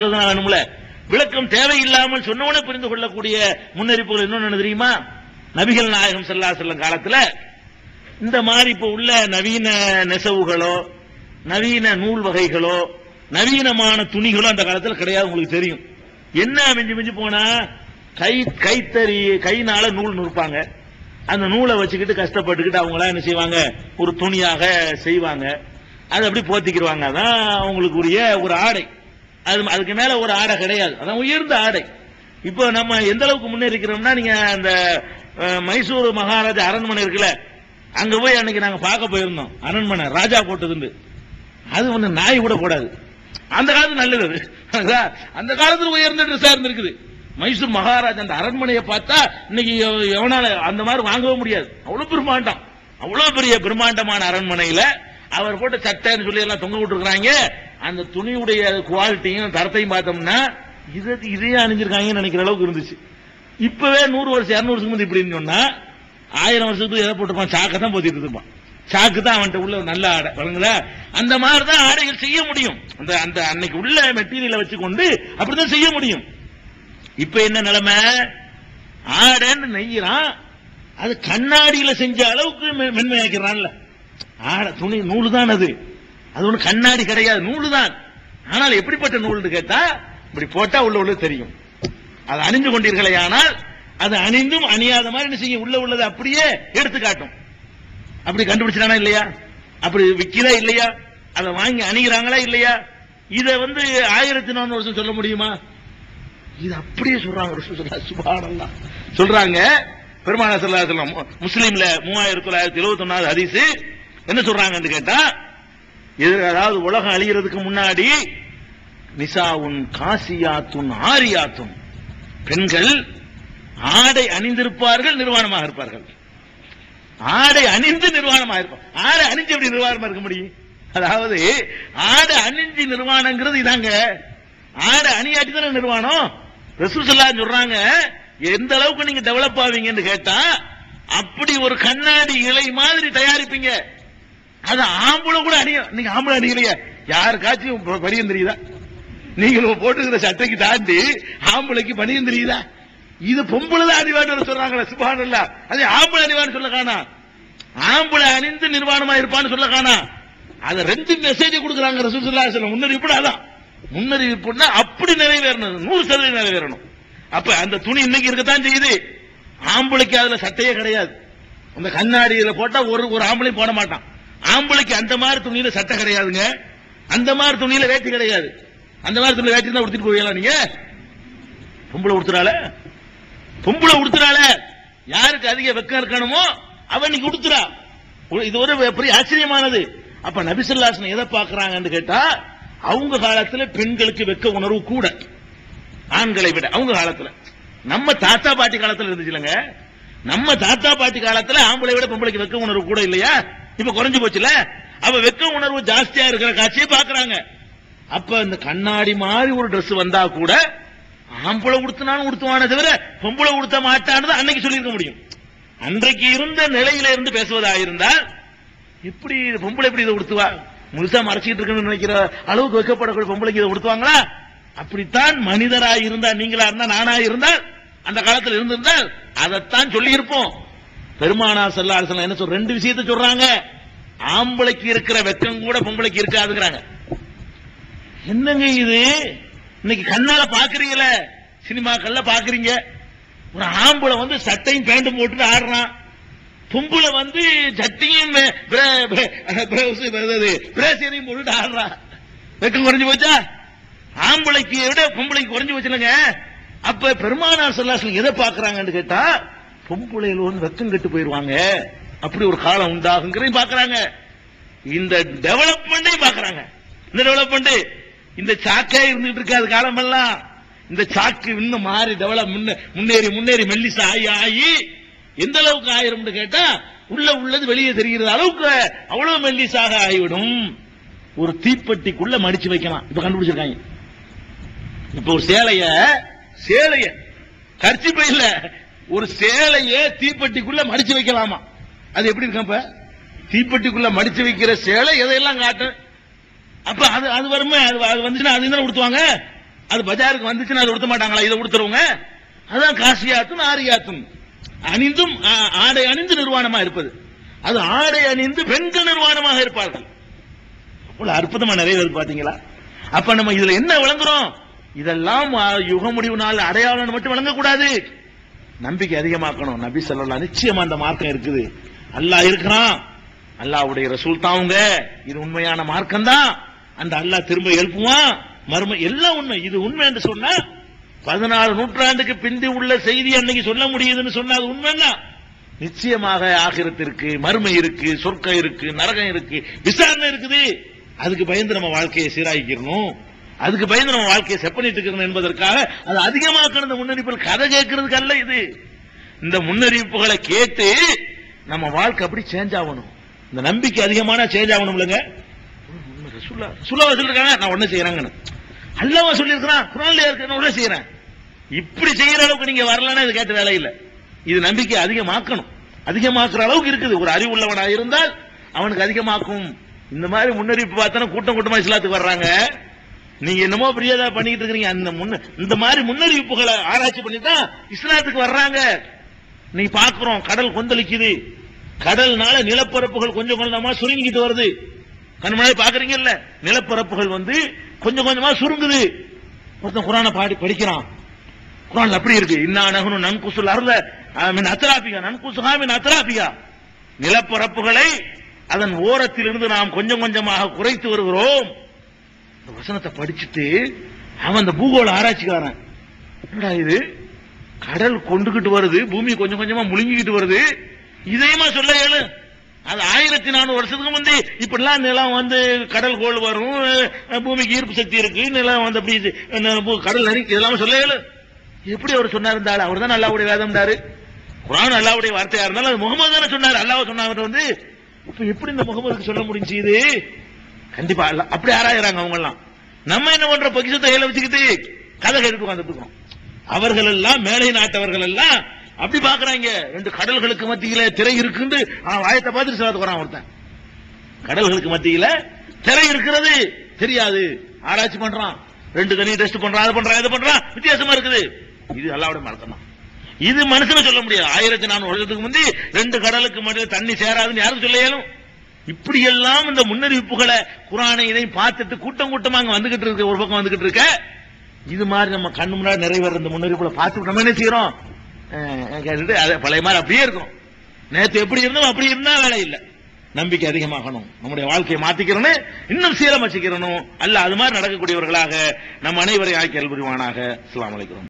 தான் வேணும்ல விளக்கம் தேவையில்லாமல் சொன்னவனே புரிந்து கொள்ளக்கூடிய முன்னறிப்புகள் இன்னொன்னு என்ன தெரியுமா நபிகள் நாயகம் ஸல்லல்லாஹு அலைஹி வஸல்லம் காலத்துல இந்த மாதிரி இப்ப உள்ள நவீன நெசவுகளோ நவீன நூல் வகைகளோ நவீனமான துணிகளோ அந்த காலத்துல கிடையாது உங்களுக்கு தெரியும் என்ன மிஞ்சி மிஞ்சி போனா கை கைத்தறி கைனால நூல் நுறுப்பாங்க அந்த நூலை வச்சுக்கிட்டு கஷ்டப்பட்டுக்கிட்டு அவங்களா என்ன செய்வாங்க ஒரு துணியாக செய்வாங்க அது அப்படி போத்திக்கிடுவாங்க அதான் அவங்களுக்கு உரிய ஒரு ஆடை அது அதுக்கு மேல ஒரு ஆடை கிடையாது அதான் உயர்ந்த ஆடை இப்போ நம்ம எந்த அளவுக்கு முன்னேறிக்கிறோம்னா நீங்க அந்த அஹ், மைசூர் மகாராஜா அரண்மனை இருக்குல்ல அங்க போய் அன்னைக்கு நாங்க பார்க்க போயிருந்தோம் அரண்மனை ராஜா போட்டதுண்டு அது ஒண்ணு நாய் கூட போடாது அந்த காலத்து நல்லது அது. அதா, அந்த காலத்துல உயர்ந்த ட்ரெஸ்ஸா இருந்திருக்குது மைசூர் மகாராஜா அந்த அரண்மனையை பார்த்தா இன்னைக்கு எவ- எவனால அந்த மாதிரி வாங்கவே முடியாது அவ்வளவு பிரம்மாண்டம் அவ்வளவு பெரிய பிரம்மாண்டமான அரண்மனையில அவர் போட்ட சட்டைன்னு சொல்லி எல்லாம் தொங்க விட்டுருக்காங்க அந்த துணியுடைய குவாலிட்டியும் தரத்தையும் பார்த்தோம்னா இது இதையே அணிஞ்சிருக்காங்கன்னு நினைக்கிற அளவுக்கு இருந்துச்சு இப்பவே நூறு வருஷம் இருநூறு வருஷம் முந்தி இப்படின்னு சொன்னா ஆயிரம் வருஷத்துக்கு எதை போட்டுப்பான் சாக்கை தான் போத்திட்டு இருப்பான் சாக்கு தான் அவன்கிட்ட உள்ள ஒரு நல்ல ஆடை வழங்குதா அந்த மாதிரி தான் ஆடைகள் செய்ய முடியும் அந்த அந்த அன்னைக்கு உள்ள மெட்டீரியலை வச்சுக்கொண்டு அப்படிதான் செய்ய முடியும் இப்ப என்ன நிலைமை ஆடைன்னு நெய்யறான் அது கண்ணாடியில செஞ்ச அளவுக்கு மெ- மென்மையாக்கிறான்ல ஆடை துணி நூலு தான் அது அது ஒண்ணு கண்ணாடி கிடையாது நூலு தான் ஆனால் எப்படிப்பட்ட நூல்னு கேட்டா இப்படி போட்டா உள்ள உள்ள தெரியும் அது அணிந்து கொண்டீர்களே ஆனால் அது அணிந்தும் அணியாத மாதிரி என்ன செய்யும் உள்ள உள்ளதை அப்படியே எடுத்து காட்டும் அப்படி கண்டுபிடிச்சானா இல்லையா அப்படி விக்கிறா இல்லையா அதை வாங்கி அணிகிறாங்களா இல்லையா இத வந்து ஆயிரத்தி நானூறு வருஷம் சொல்ல முடியுமா இது அப்படியே சொல்றாங்க ரசூலுல்லாஹி சுப்ஹானல்லாஹ் சொல்றாங்க பெருமானா ஸல்லல்லாஹு அலைஹி வஸல்லம் முஸ்லிம்ல மூவாயிரத்தி தொள்ளாயிரத்தி எழுபத்தி ஒன்னாவது ஹதீஸ் என்ன சொல்றாங்கன்னு கேட்டா இது அதாவது உலகம் அழிகிறதுக்கு முன்னாடி நிசாவுன் காசியாத்துன் ஆரியாத்துன் பெண்கள் ஆடை அணிந்திருப்பார்கள் நிர்வாணமாக இருப்பார்கள் ஆடை அணிந்து நிர்வாணமாக இருப்பார் ஆடை அணிஞ்சு எப்படி நிர்வாணமா இருக்க முடியும் அதாவது ஆடை அணிஞ்சு நிர்வாணங்கிறது இதாங்க ஆடை அணியாட்டி தானே நிர்வாணம் ரசூசல்லா சொல்றாங்க எந்த அளவுக்கு நீங்க டெவலப் ஆவீங்கன்னு கேட்டா அப்படி ஒரு கண்ணாடி இலை மாதிரி தயாரிப்பீங்க அது ஆம்பளை கூட அணியும் நீங்க ஆம்பளை அணியலையே யாருக்காச்சும் ப- பனியன் தெரியுதா நீங்க போட்டுக்கிற சட்டைக்கு தாண்டி ஆம்பளைக்கு பனியன் தெரியுதா இது பொம்பளை தான் அணிவான்னு சொல்றாங்களே சுபானல்ல அது ஆம்பளை அணிவான்னு சொல்ல காணா ஆம்பளை அணிந்து நிர்வாணமா இருப்பான்னு சொல்ல காணா அத ரெண்டு மெசேஜ் கொடுக்குறாங்க ரசூலுல்லாஹி அலைஹி வஸல்லம் முன்னறிவிப்பு அதான் முன்னறிவிப்புன்னா அப்படி நிறைவேறணும் நூறு சதவீதம் நிறைவேறணும் அப்ப அந்த துணி இன்னைக்கு இருக்கத்தான் செய்யுது ஆம்பளைக்கு அதுல சட்டையே கிடையாது அந்த கண்ணாடியில போட்டா ஒரு ஒரு ஆம்பளையும் போட மாட்டான் ஆம்பளைக்கு அந்த மாதிரி துணியில சட்டை கிடையாதுங்க அந்த மாதிரி துணியில வேட்டி கிடையாது அந்த மாதிரி துணியில வேட்டி தான் உடுத்திட்டு போவீங்களா நீங்க பொம்பளை உடுத்துறாள பொம்பளை உடுத்துறாள யாருக்கு அதிக வெக்கம் இருக்கணுமோ அவன் இன்னைக்கு உடுத்துறா உ- இது ஒரு பெரிய ஆச்சரியமானது அப்ப நபிசல்லாசன் எதை பாக்குறாங்கன்னு கேட்டா அவங்க காலத்துல பெண்களுக்கு வெக்க உணர்வு கூட ஆண்களை விட அவங்க காலத்துல நம்ம தாத்தா பாட்டி காலத்துல இருந்துச்சுலங்க நம்ம தாத்தா பாட்டி காலத்துல ஆம்பளை விட பொம்பளைக்கு வெக்க உணர்வு கூட இல்லையா இப்ப குறைஞ்சு போச்சுல அவ வெக்க உணர்வு ஜாஸ்தியா இருக்கிற காட்சியை பாக்குறாங்க அப்ப இந்த கண்ணாடி மாதிரி ஒரு Dress வந்தா கூட ஆம்பளை உடுத்தினாலும் உடுத்துவானே தவிர பொம்பளை உடுத்த மாட்டான்னு அன்னைக்கு சொல்லியிருக்க முடியும் அன்றைக்கு இருந்த நிலையில இருந்து பேசுவதாக இருந்தால் எப்படி இது பொம்பளை எப்படி இதை உடுத்துவா முழுசா மறைச்சிட்டு இருக்குன்னு நினைக்கிற அளவுக்கு வைக்கப்படக்கூடிய பொம்பளைக்கு இதை உடுத்துவாங்களா அப்படித்தான் மனிதரா இருந்தா நீங்களா இருந்தா நானா இருந்தால் அந்த காலத்துல இருந்திருந்தால் அதைத்தான் சொல்லி இருப்போம் பெருமானா செல்லா என்ன சொல்ற ரெண்டு விஷயத்தை சொல்றாங்க ஆம்பளைக்கு இருக்கிற வெக்கம் கூட பொம்பளைக்கு இருக்காதுங்கிறாங்க என்னங்க இது இன்னைக்கு கண்ணால பாக்குறீங்களே சினிமாக்கள்ல பாக்குறீங்க ஒரு ஆம்பளை வந்து சட்டையும் பேண்டும் போட்டுட்டு ஆடுறான் பொம்பளை வந்து சட்டையும் மே- பிரே- பிரே- பிரே- அதாவது பிரேசியரையும் போட்டுட்டு ஆடுறான் வெக்கம் குறைஞ்சு போச்சா ஆம்பளைக்கு விட பொம்பளைக்கு குறைஞ்சு போச்சுலங்க அப்ப பெருமானார் சொல்லாசன் எதை பாக்குறாங்கன்னு கேட்டா பொம்பளையில வந்து வெக்கம் கெட்டு போயிருவாங்க அப்படி ஒரு காலம் உண்டாகுங்கிறதையும் பாக்குறாங்க இந்த டெவலப்மெண்ட்டையும் பாக்குறாங்க இந்த டெவலப்மெண்ட் இந்த சாக்கே இருந்துட்டு இருக்காது காலமெல்லாம் இந்த சாக்கு இன்னும் மாறி டெவலப் முன்னேறி முன்னேறி மெல்லிசா ஆகி ஆகி எந்த அளவுக்கு ஆயிரும்னு கேட்டா உள்ள உள்ளது வெளியே தெரிகிறது அளவுக்கு அவ்வளவு மெல்லிசாக ஆகிவிடும் ஒரு தீப்பெட்டிக்குள்ள மடிச்சு வைக்கலாம் இப்ப கண்டுபிடிச்சிருக்காங்க இப்ப ஒரு சேலைய சேலைய கர்ச்சிப்ப இல்ல ஒரு சேலைய தீப்பெட்டிக்குள்ள மடிச்சு வைக்கலாமா அது எப்படி இருக்கும் இப்ப தீப்பெட்டிக்குள்ள மடிச்சு வைக்கிற சேலை எதையெல்லாம் காட்டும் அப்ப அது அது வருமே அது அது வந்துச்சுன்னா அது தானே உடுத்துவாங்க அது பஜாருக்கு வந்துச்சுன்னா அது உடுத்த மாட்டாங்களா இதை உடுத்துறவங்க அதான் காசியாத்தும் ஆரியாத்தும் அணிந்தும் ஆ- ஆடை அணிந்து நிர்வாணமா இருப்பது அது ஆடை அணிந்து பெண்கள் நிர்வாணமாக இருப்பார்கள் அவ்வளவு அற்புதமா நிறைய பேர் பாத்தீங்களா அப்ப நம்ம இதுல என்ன விளங்குறோம் இதெல்லாம் ஆ, யுக முடிவு நாள் அடையாளம் மட்டும் விளங்கக்கூடாது நம்பிக்கை அதிகமாக்கணும் நபி சொல்லலாம் நிச்சயமா அந்த மார்க்கம் இருக்குது அல்லாஹ் இருக்கிறான் அல்லாஹ்வுடைய ரசூல் தாவுங்க இது உண்மையான மார்க்கம் தான் அந்த அல்லாஹ் திரும்ப எழுப்புவான் மர்ம எல்லாம் உண்மை இது உண்மை என்று சொன்னா பதினாறு நூற்றாண்டுக்கு பிந்தி உள்ள செய்தி அன்னைக்கு சொல்ல முடியுதுன்னு சொன்னா அது உண்மைன்னா நிச்சயமாக ஆகிரத்திற்கு மறுமை இருக்கு சொர்க்கம் இருக்கு நரகம் இருக்கு விசாரணை இருக்குது அதுக்கு பயந்து நம்ம வாழ்க்கையை சீராக்கிக்கணும் அதுக்கு பயந்து நம்ம வாழ்க்கையை செப்பனிட்டு இருக்கணும் என்பதற்காக அது அதிகமாக்கணும் இந்த முன்னறிவிப்புகள் கதை கேட்கறதுக்கு அல்ல இது இந்த முன்னறிவிப்புகளை கேட்டு நம்ம வாழ்க்கை அப்படி சேஞ்ச் ஆகணும் இந்த நம்பிக்கை அதிகமான சேஞ்ச் ஆகணும் இல்லைங்க ரசூல்லா ரசூல்லா சொல்லிருக்காங்க நான் உடனே செய்யறாங்கன்னு அல்லாவா சொல்லியிருக்கிறான் குரான்ல இருக்கு நான் உடனே செய்யறேன் இப்படி செய்யற அளவுக்கு நீங்க வரலன்னா இது கேட்ட வேலை இல்ல இது நம்பிக்கை அதிகமாக்கணும் அதிகமாக்குற அளவுக்கு இருக்குது ஒரு அறிவு உள்ளவனா இருந்தால் அவனுக்கு அதிகமாக்கும் இந்த மாதிரி முன்னறிவிப்பு பார்த்தா கூட்டம் கூட்டமா இஸ்லாத்துக்கு வர்றாங்க நீங்க என்னமோ பிரியதா பண்ணிட்டு இருக்கீங்க அந்த முன்ன இந்த மாதிரி முன்னறிவிப்புகளை ஆராய்ச்சி பண்ணி தான் இஸ்லாத்துக்கு வர்றாங்க நீ பாக்குறோம் கடல் கொந்தளிக்குது கடல்னால நிலப்பரப்புகள் கொஞ்சம் கொஞ்சமா சுருங்கிட்டு வருது கண் முன்னாடி பாக்குறீங்கல்ல நிலப்பரப்புகள் வந்து கொஞ்சம் கொஞ்சமா சுருங்குது ஒருத்தன் குரானை பாடி படிக்கிறான் குரான் அப்படி இருக்கு இன்னா நகனு நன்குசுல் அருள மின் அத்தராபிகா நன்குசுகா மின் அத்தராபிகா நிலப்பரப்புகளை அதன் ஓரத்திலிருந்து நாம் கொஞ்சம் கொஞ்சமாக குறைத்து வருகிறோம் இந்த வசனத்தை படிச்சுட்டு அவன் அந்த பூகோள ஆராய்ச்சிக்காரன் என்னடா இது கடல் கொண்டுகிட்டு வருது பூமி கொஞ்சம் கொஞ்சமா முழுங்கிக்கிட்டு வருது இதையுமா சொல்ல இயலு அது ஆயிரத்தி நானூறு வருஷத்துக்கு முந்தி இப்படிலாம் நிலம் வந்து கடல் கோள் வரும் அஹ், பூமிக்கு ஈர்ப்பு சக்தி இருக்கு நிலம் வந்து அப்படி அஹ், பூ- கடல் நரி இதெல்லாம் சொல்ல இயலு எப்படி அவர் சொன்னார் இருந்தாலும் அவர் தான் அல்லாவுடைய வேதம்டாரு குரான் அல்லாவுடைய வார்த்தையா இருந்தாலும் அது முகமது தானே சொன்னார் அல்லாஹ் சொன்னார் வந்து இப்ப எப்படி இந்த முகமதுக்கு சொல்ல முடிஞ்சு இது கண்டிப்பா அல்ல அப்படி ஆராயிறாங்க அவங்க எல்லாம் நம்ம என்ன பண்ற பொக்கிஷத்தை கையில வச்சுக்கிட்டு கதை கேட்டு உட்கார்ந்துட்டு இருக்கோம் அவர்கள் எல்லாம் மேலை நாட்டவர்கள் எல்லாம் அப்படி பாக்குறாங்க ரெண்டு கடல்களுக்கு மத்தியில திரை இருக்குன்னு அவன் வாயத்தை பார்த்துட்டு சிலத்துக்கு வரான் ஒருத்தன் கடல்களுக்கு மத்தியில திரை இருக்கிறது தெரியாது ஆராய்ச்சி பண்றான் ரெண்டு தண்ணி டெஸ்ட் பண்றான் அது பண்றான் இது பண்றான் வித்தியாசமா இருக்குது இது அல்லாவோட மார்க்கம் தான் இது மனுஷன சொல்ல முடியாது ஆயிரத்தி நானூறு வருஷத்துக்கு முந்தி ரெண்டு கடலுக்கு மட்டும் தண்ணி சேராதுன்னு யாரும் சொல்ல இயலும் இப்படி எல்லாம் இந்த முன்னறிவிப்புகளை குரானை இதையும் பார்த்துட்டு கூட்டம் கூட்டமா அங்க வந்துகிட்டு இருக்கு ஒரு பக்கம் வந்துகிட்டு இருக்க இது மாதிரி நம்ம கண்ணு முன்னாடி நிறைவேற இந்த முன்னறிவிப்புகளை பார்த்து நம்ம என்ன செய்யறோம் அஹ் கேட்டுட்டு அதை பழைய மாதிரி அப்படியே இருக்கும் நேத்து எப்படி இருந்தோம் அப்படி இருந்தா வேலை இல்லை நம்பிக்கை அதிகமாகணும் நம்முடைய வாழ்க்கையை மாத்திக்கிறணும் இன்னும் சீரமைச்சுக்கிறணும் அல்ல அது மாதிரி நடக்கக்கூடியவர்களாக நம் அனைவரை ஆக்கி அல்புரிவானாக அஸ்ஸலாமு அலைக்கும்